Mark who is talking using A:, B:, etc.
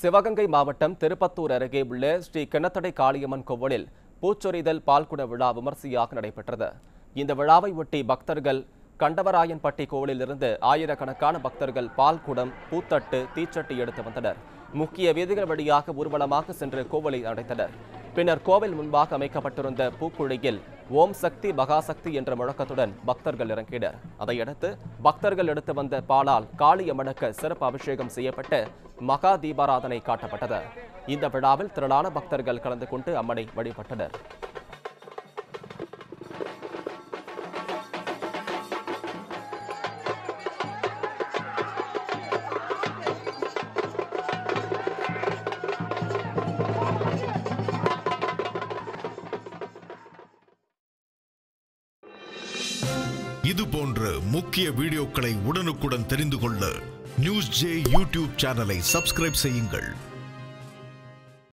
A: சிவகங்கை மாவட்டம் திருப்பத்தூர் அருகே உள்ள ஸ்ரீ கிணத்தடை காளியம்மன் கோவிலில் பூச்சொரிதல் பால்குட விழா விமர்சையாக நடைபெற்றது இந்த விழாவை ஒட்டி பக்தர்கள் கண்டவராயன்பட்டி கோவிலிலிருந்து ஆயிரக்கணக்கான பக்தர்கள் பால்குடம் பூத்தட்டு தீச்சட்டி எடுத்து வந்தனர் முக்கிய வீதிகள் வழியாக ஊர்வலமாக சென்று கோவிலை அடைத்தனர் பின்னர் கோவில் முன்பாக அமைக்கப்பட்டிருந்த பூக்குழியில் ஓம் சக்தி மகாசக்தி என்ற முழக்கத்துடன் பக்தர்கள் இறங்கினர் அதையடுத்து பக்தர்கள் எடுத்து வந்த பாலால் காளியம்மனுக்கு சிறப்பு அபிஷேகம் செய்யப்பட்டு மகா தீபாராதனை காட்டப்பட்டது இந்த விழாவில் திரளான பக்தர்கள் கலந்து கொண்டு அம்மனை வழிபட்டனர்
B: இது போன்ற முக்கிய வீடியோக்களை உடனுக்குடன் தெரிந்து கொள்ள நியூஸ் ஜே யூடியூப் சேனலை சப்ஸ்கிரைப் செய்யுங்கள்